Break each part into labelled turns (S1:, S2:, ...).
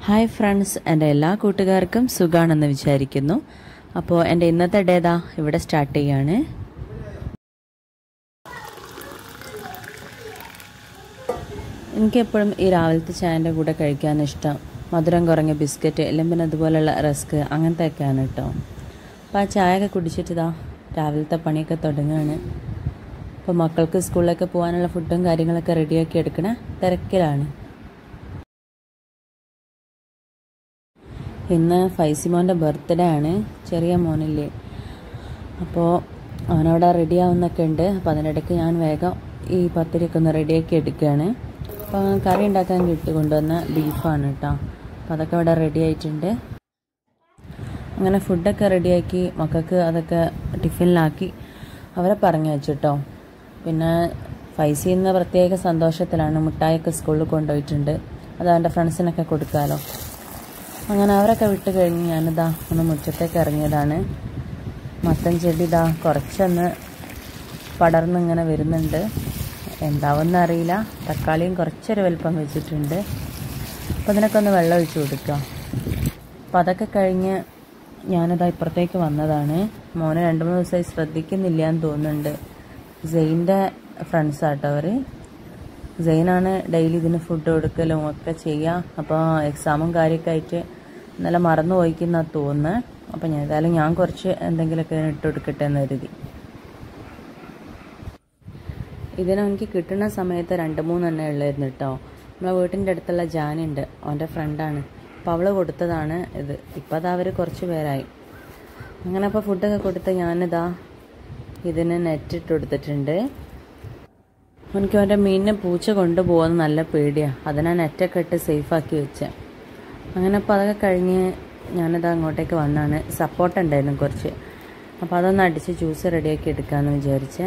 S1: hi friends എൻ്റെ എല്ലാ കൂട്ടുകാർക്കും സുഖാണെന്ന് വിചാരിക്കുന്നു അപ്പോൾ എൻ്റെ ഇന്നത്തെ ഡേ ദാ ഇവിടെ സ്റ്റാർട്ട് ചെയ്യാണ് എനിക്കെപ്പോഴും ഈ രാവിലത്തെ ചായൻ്റെ കൂടെ കഴിക്കാൻ ഇഷ്ടം മധുരം കുറഞ്ഞ ബിസ്ക്കറ്റ് അല്ലെങ്കിൽ പിന്നെ അതുപോലെയുള്ള റസ്ക് അങ്ങനത്തെയൊക്കെയാണ് കേട്ടോ അപ്പോൾ ആ ചായയൊക്കെ കുടിച്ചിട്ട് ഇതാ രാവിലത്തെ പണിയൊക്കെ തുടങ്ങുകയാണ് അപ്പോൾ മക്കൾക്ക് സ്കൂളിലൊക്കെ പോകാനുള്ള ഫുഡും കാര്യങ്ങളൊക്കെ റെഡിയാക്കി എടുക്കണ തിരക്കിലാണ് ഇന്ന് ഫൈസിമോൻ്റെ ബർത്ത്ഡേ ആണ് ചെറിയ മോനില്ലേ അപ്പോൾ അവനവിടെ റെഡി ആവുന്നൊക്കെ ഉണ്ട് അപ്പോൾ അതിനിടയ്ക്ക് ഞാൻ വേഗം ഈ പത്തിരിയൊക്കെ ഒന്ന് റെഡിയാക്കി എടുക്കുകയാണ് അപ്പോൾ കറി ഉണ്ടാക്കാൻ കിട്ടി കൊണ്ടുവന്ന ബീഫാണ് കേട്ടോ അപ്പോൾ അതൊക്കെ ഇവിടെ റെഡി ആയിട്ടുണ്ട് അങ്ങനെ ഫുഡൊക്കെ റെഡിയാക്കി മക്കൾക്ക് അതൊക്കെ ടിഫിനിലാക്കി അവരെ പറഞ്ഞു വെച്ചിട്ടോ പിന്നെ ഫൈസി ഇന്ന് പ്രത്യേക സന്തോഷത്തിലാണ് മിഠായിയൊക്കെ സ്കൂളിൽ കൊണ്ടുപോയിട്ടുണ്ട് അത് അവൻ്റെ ഫ്രണ്ട്സിനൊക്കെ കൊടുക്കാമല്ലോ അങ്ങനെ അവരൊക്കെ വിട്ട് കഴിഞ്ഞ് ഞാനിതാ ഒന്ന് മുറ്റത്തേക്ക് ഇറങ്ങിയതാണ് മത്തൻ ചെടി ഇതാ കുറച്ചൊന്ന് പടർന്നിങ്ങനെ വരുന്നുണ്ട് എന്താവെന്ന് അറിയില്ല തക്കാളിയും കുറച്ചൊരു വലിപ്പം വെച്ചിട്ടുണ്ട് അപ്പോൾ അതിനൊക്കെ ഒന്ന് വെള്ളം ഒഴിച്ച് കൊടുക്കുക അപ്പോൾ അതൊക്കെ കഴിഞ്ഞ് ഞാനിതാ ഇപ്പുറത്തേക്ക് വന്നതാണ് മോനെ രണ്ട് മൂന്ന് ദിവസമായി ശ്രദ്ധിക്കുന്നില്ല എന്ന് തോന്നുന്നുണ്ട് സെയിൻ്റെ ഫ്രണ്ട്സാട്ടോ അവർ സെയിനാണ് ഡെയിലി ഇതിന് ഫുഡ് കൊടുക്കലും ഒക്കെ ചെയ്യുക അപ്പോൾ എക്സാമും കാര്യമൊക്കെ ആയിട്ട് ഇന്നലെ മറന്നു പോയിക്കുന്ന തോന്നുന്നത് അപ്പോൾ ഞാൻ ഏതായാലും ഞാൻ കുറച്ച് എന്തെങ്കിലുമൊക്കെ ഇതിന് ഇട്ട് കൊടുക്കട്ടെ എന്ന് കരുതി ഇതിന് എനിക്ക് കിട്ടുന്ന സമയത്ത് രണ്ട് മൂന്നെണ്ണേ ഉള്ളായിരുന്നു കേട്ടോ നമ്മളെ വീട്ടിൻ്റെ അടുത്തുള്ള ജാനുണ്ട് അവൻ്റെ ഫ്രണ്ടാണ് അപ്പോൾ അവൾ കൊടുത്തതാണ് ഇത് ഇപ്പോൾ അത് അവർ കുറച്ച് പേരായി അങ്ങനെ അപ്പോൾ ഫുഡൊക്കെ കൊടുത്ത് ഞാനിതാ ഇതിന് നെറ്റ് ഇട്ട് കൊടുത്തിട്ടുണ്ട് എനിക്ക് അവൻ്റെ മീനിനെ പൂച്ച കൊണ്ടുപോകുന്നത് നല്ല പേടിയാണ് അതിനാ നെറ്റൊക്കെ ഇട്ട് സേഫാക്കി വെച്ചത് അങ്ങനെ അപ്പോൾ അതൊക്കെ കഴിഞ്ഞ് ഞാനത് അങ്ങോട്ടേക്ക് വന്നാണ് സപ്പോർട്ട് ഉണ്ടായിരുന്നു കുറച്ച് അപ്പോൾ അതൊന്ന് അടിച്ച് ജ്യൂസ് റെഡിയാക്കി എടുക്കാമെന്ന് വിചാരിച്ചേ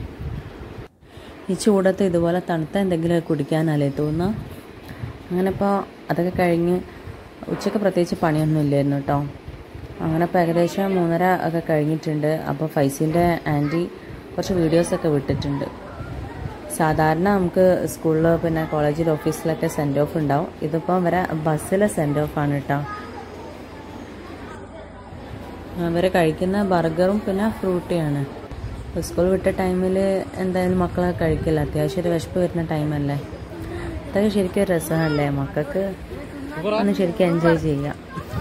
S1: ഈ ചൂടത്ത് ഇതുപോലെ തണുത്ത എന്തെങ്കിലും കുടിക്കാനല്ലേ തോന്നുക അങ്ങനെ ഇപ്പോൾ അതൊക്കെ കഴിഞ്ഞ് ഉച്ചയ്ക്ക് പ്രത്യേകിച്ച് പണിയൊന്നും ഇല്ലായിരുന്നു കേട്ടോ അങ്ങനെ ഇപ്പോൾ ഏകദേശം മൂന്നര ഒക്കെ കഴിഞ്ഞിട്ടുണ്ട് അപ്പോൾ ഫൈസിൻ്റെ ആൻറ്റി കുറച്ച് വീഡിയോസൊക്കെ വിട്ടിട്ടുണ്ട് സാധാരണ നമുക്ക് സ്കൂളിൽ പിന്നെ കോളേജിൽ ഓഫീസിലൊക്കെ സെൻഡ് ഓഫ് ഉണ്ടാവും ഇതിപ്പം വരെ ബസ്സിലെ സെൻഡ് ഓഫ് ആണ് കേട്ടോ അവർ കഴിക്കുന്ന ബർഗറും പിന്നെ ഫ്രൂട്ടിയാണ് സ്കൂൾ വിട്ട ടൈമിൽ എന്തായാലും മക്കളെ കഴിക്കില്ല അത്യാവശ്യം ഒരു വിശപ്പ് വരുന്ന ടൈമല്ലേ അതൊക്കെ ശരിക്കും രസമല്ലേ മക്കൾക്ക് ഒന്ന് ശരിക്കും എൻജോയ് ചെയ്യാം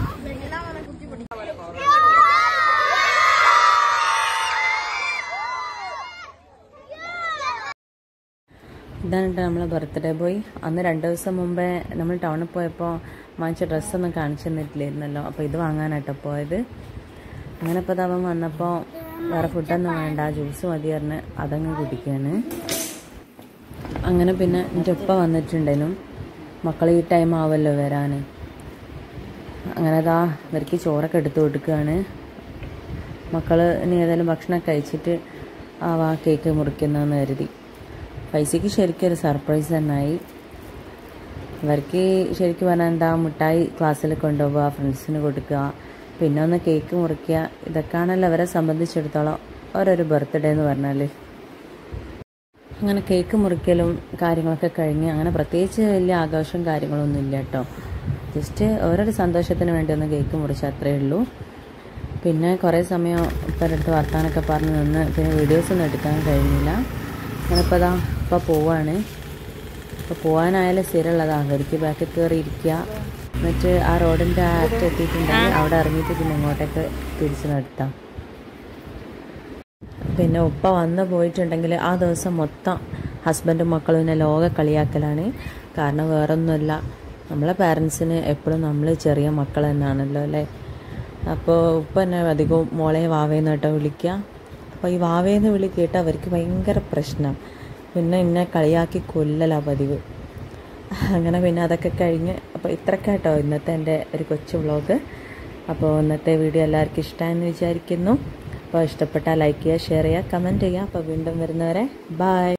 S1: ഇതാണ് കേട്ടോ നമ്മളെ ബർത്ത്ഡേ ബോയ് അന്ന് രണ്ട് ദിവസം മുമ്പേ നമ്മൾ ടൗണിൽ പോയപ്പോൾ വാങ്ങിച്ച ഡ്രസ്സൊന്നും കാണിച്ചു തന്നിട്ടില്ലായിരുന്നല്ലോ അപ്പോൾ ഇത് വാങ്ങാനാട്ടോ പോയത് അങ്ങനെ ഇപ്പോൾ അവൻ വന്നപ്പോൾ വേറെ ഫുഡൊന്നും വേണ്ട ജ്യൂസ് മതി പറഞ്ഞ് അതങ്ങ് കുടിക്കുകയാണ് അങ്ങനെ പിന്നെ എൻ്റെ ഉപ്പ വന്നിട്ടുണ്ടേനും മക്കൾ ഈ ടൈം ആവല്ലോ വരാൻ അങ്ങനെ അതാ ഇവർക്ക് ചോറൊക്കെ എടുത്തു കൊടുക്കുകയാണ് മക്കൾ ഇനി ഏതായാലും ഭക്ഷണം കഴിച്ചിട്ട് ആ വാ കേക്ക് മുറിക്കുന്നതെന്ന് കരുതി പൈസയ്ക്ക് ശരിക്കും ഒരു സർപ്രൈസ് തന്നെയായി ഇവർക്ക് ശരിക്കും പറഞ്ഞാൽ എന്താ മിഠായി ക്ലാസ്സിൽ കൊണ്ടുപോവുക ഫ്രണ്ട്സിന് കൊടുക്കുക പിന്നെ ഒന്ന് കേക്ക് മുറിക്കുക ഇതൊക്കെയാണല്ലോ അവരെ സംബന്ധിച്ചിടത്തോളം ഓരോരു ബർത്ത്ഡേ എന്ന് പറഞ്ഞാൽ അങ്ങനെ കേക്ക് മുറിക്കലും കാര്യങ്ങളൊക്കെ കഴിഞ്ഞ് അങ്ങനെ പ്രത്യേകിച്ച് വലിയ ആഘോഷം കാര്യങ്ങളൊന്നും ഇല്ല കേട്ടോ ജസ്റ്റ് ഓരോരു സന്തോഷത്തിന് വേണ്ടി ഒന്ന് കേക്ക് മുറിച്ചാൽ അത്രയേ ഉള്ളൂ പിന്നെ കുറേ സമയം ഇപ്പം അടുത്ത് വർത്താനൊക്കെ പറഞ്ഞ് നിന്ന് പിന്നെ വീഡിയോസൊന്നും എടുക്കാൻ കഴിഞ്ഞില്ല അങ്ങനെ ഇപ്പോൾ അതാ ഇപ്പോൾ പോവാണ് ഇപ്പോൾ പോകാനായാലും സ്ഥിരമുള്ളതാണ് അവർക്ക് ബാക്കിൽ കയറി ഇരിക്കുക എന്നിട്ട് ആ റോഡിൻ്റെ ആ അറ്റം എത്തിയിട്ടുണ്ടെങ്കിൽ അവിടെ ഇറങ്ങിയിട്ട് പിന്നെ ഇങ്ങോട്ടേക്ക് തിരിച്ച് നിർത്താം പിന്നെ ഉപ്പ വന്ന് പോയിട്ടുണ്ടെങ്കിൽ ആ ദിവസം മൊത്തം ഹസ്ബൻഡും മക്കളും പിന്നെ ലോക കളിയാക്കലാണ് കാരണം വേറൊന്നുമല്ല നമ്മളെ പാരൻസിന് എപ്പോഴും നമ്മൾ ചെറിയ മക്കൾ തന്നെയാണല്ലോ അല്ലേ അപ്പോൾ ഉപ്പ തന്നെ അധികവും മോളെ വാവേന്ന് കേട്ടോ വിളിക്കുക അപ്പോൾ ഈ വാവേന്ന് വിളി കേട്ട് അവർക്ക് ഭയങ്കര പ്രശ്നം പിന്നെ എന്നെ കളിയാക്കി കൊല്ലലാ പതിവ് അങ്ങനെ പിന്നെ അതൊക്കെ കഴിഞ്ഞ് അപ്പോൾ ഇത്രയൊക്കെ കേട്ടോ ഇന്നത്തെ എൻ്റെ ഒരു കൊച്ചു വ്ളോഗ് അപ്പോൾ ഇന്നത്തെ വീഡിയോ എല്ലാവർക്കും ഇഷ്ടമായെന്ന് വിചാരിക്കുന്നു അപ്പോൾ ഇഷ്ടപ്പെട്ടാൽ ലൈക്ക് ചെയ്യുക ഷെയർ ചെയ്യുക കമൻറ്റ് ചെയ്യുക അപ്പോൾ വീണ്ടും വരുന്നവരെ ബായ്